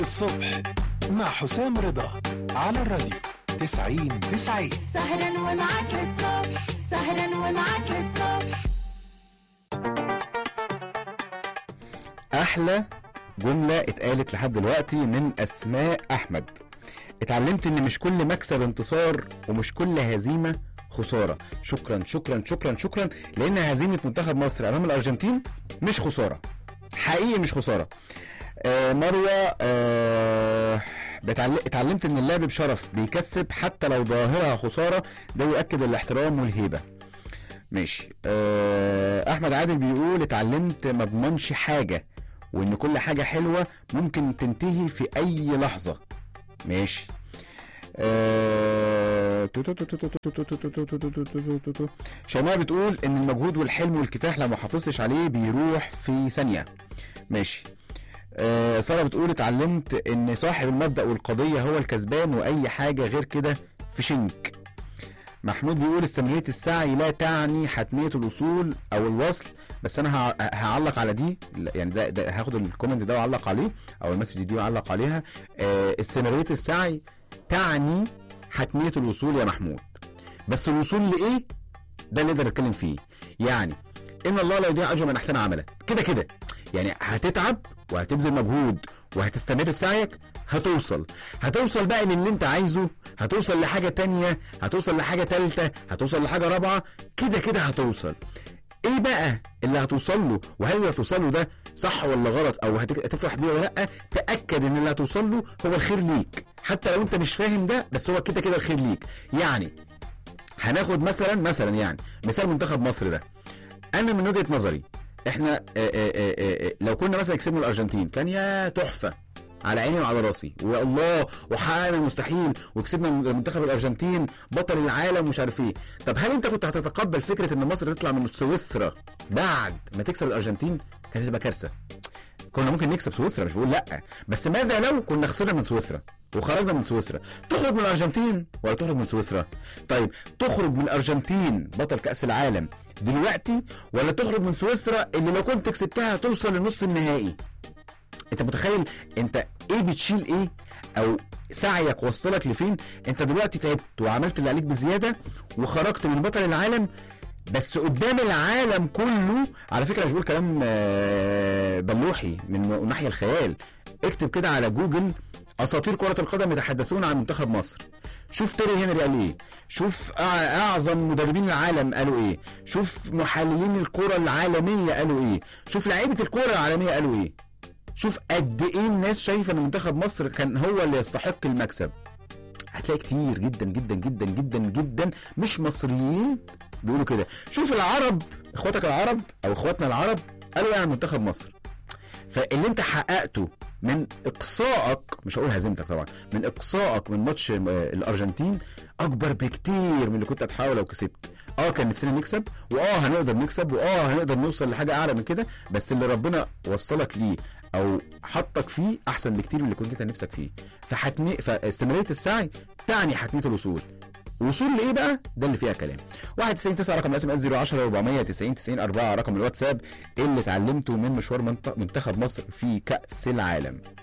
الصبح مع حسام رضا على الراديو 90 90 سهرا ومعاك للصبح سهرا ومعاك للصبح احلى جمله اتقالت لحد دلوقتي من اسماء احمد اتعلمت ان مش كل مكسب انتصار ومش كل هزيمه خساره شكرا شكرا شكرا شكرا لان هزيمه منتخب مصر امام الارجنتين مش خساره حقيقي مش خساره آه مروه آه بتعل... اتعلمت ان اللعب بشرف بيكسب حتى لو ظاهرها خساره ده يؤكد الاحترام والهيبه ماشي آه، احمد عادل بيقول اتعلمت ما اضمنش حاجه وان كل حاجه حلوه ممكن تنتهي في اي لحظه ماشي آه، تو- تو- تو- تو- تو- تو- تو- تو- تو- تو- تو- تو- تو- تو- تو- تو. شيماء بتقول ان المجهود والحلم والكفاح لو ما حافظتش عليه بيروح في ثانيه ماشي آه، ساره بتقول اتعلمت ان صاحب المبدا والقضيه هو الكسبان واي حاجه غير كده في شنك محمود بيقول استمرارية السعي لا تعني حتمية الوصول أو الوصل بس أنا ه- هعلق على دي لا، يعني ده, ده هاخد الكومنت ده وأعلق عليه أو المسج دي وأعلق عليها آه، استمرارية السعي تعني حتمية الوصول يا محمود بس الوصول لإيه ده اللي نقدر نتكلم فيه يعني إن الله لا يضيع أجر من أحسن عملا كده كده يعني هتتعب وهتبذل مجهود وهتستمر في سعيك هتوصل هتوصل بقى للي انت عايزه هتوصل لحاجة تانية هتوصل لحاجة تالتة هتوصل لحاجة رابعة كده كده هتوصل ايه بقى اللي هتوصل له وهل اللي هتوصل له ده صح ولا غلط او هتك- هتفرح بيه ولا لا تاكد ان اللي هتوصل له هو الخير ليك حتى لو انت مش فاهم ده بس هو كده كده الخير ليك يعني هناخد مثلا مثلا يعني مثال منتخب مصر ده انا من وجهه نظري احنا آه، آه، آه، آه، لو كنا مثلا كسبنا الارجنتين كان يا تحفه على عيني وعلى راسي والله وحققنا المستحيل وكسبنا منتخب الارجنتين بطل العالم ومش عارف ايه طب هل انت كنت هتتقبل فكره ان مصر تطلع من سويسرا بعد ما تكسب الارجنتين كانت هتبقى كارثه كنا ممكن نكسب سويسرا مش بقول لا بس ماذا لو كنا خسرنا من سويسرا وخرجنا من سويسرا تخرج من الارجنتين ولا تخرج من سويسرا طيب تخرج من الارجنتين بطل كاس العالم دلوقتي ولا تخرج من سويسرا اللي لو كنت كسبتها توصل لنص النهائي انت متخيل انت ايه بتشيل ايه او سعيك وصلك لفين انت دلوقتي تعبت وعملت اللي عليك بزياده وخرجت من بطل العالم بس قدام العالم كله على فكره مش بقول كلام آه، بلوحي من ناحيه الخيال اكتب كده على جوجل اساطير كره القدم يتحدثون عن منتخب مصر شوف تيري هنري قال ايه شوف أع- اعظم مدربين العالم قالوا ايه شوف محللين الكره العالميه قالوا ايه شوف لعيبه الكره العالميه قالوا ايه شوف قد ايه الناس شايفه ان منتخب مصر كان هو اللي يستحق المكسب هتلاقي كتير جدا جدا جدا جدا جدا مش مصريين بيقولوا كده شوف العرب اخواتك العرب او اخواتنا العرب قالوا ايه عن منتخب مصر فاللي انت حققته من اقصائك مش هقول هزيمتك طبعا من اقصائك من ماتش آه، الارجنتين اكبر بكتير من اللي كنت هتحاول لو كسبت اه كان نفسنا نكسب واه هنقدر نكسب واه هنقدر نوصل لحاجه اعلى من كده بس اللي ربنا وصلك ليه او حطك فيه احسن بكتير من اللي كنت انت نفسك فيه فحتمي فاستمراريه السعي تعني حتميه الوصول وصول لايه بقى ده اللي فيها كلام 91 9 رقم الاس ام اس 010 490 90 4 رقم الواتساب اللي اتعلمته من مشوار منت- منتخب مصر في كاس العالم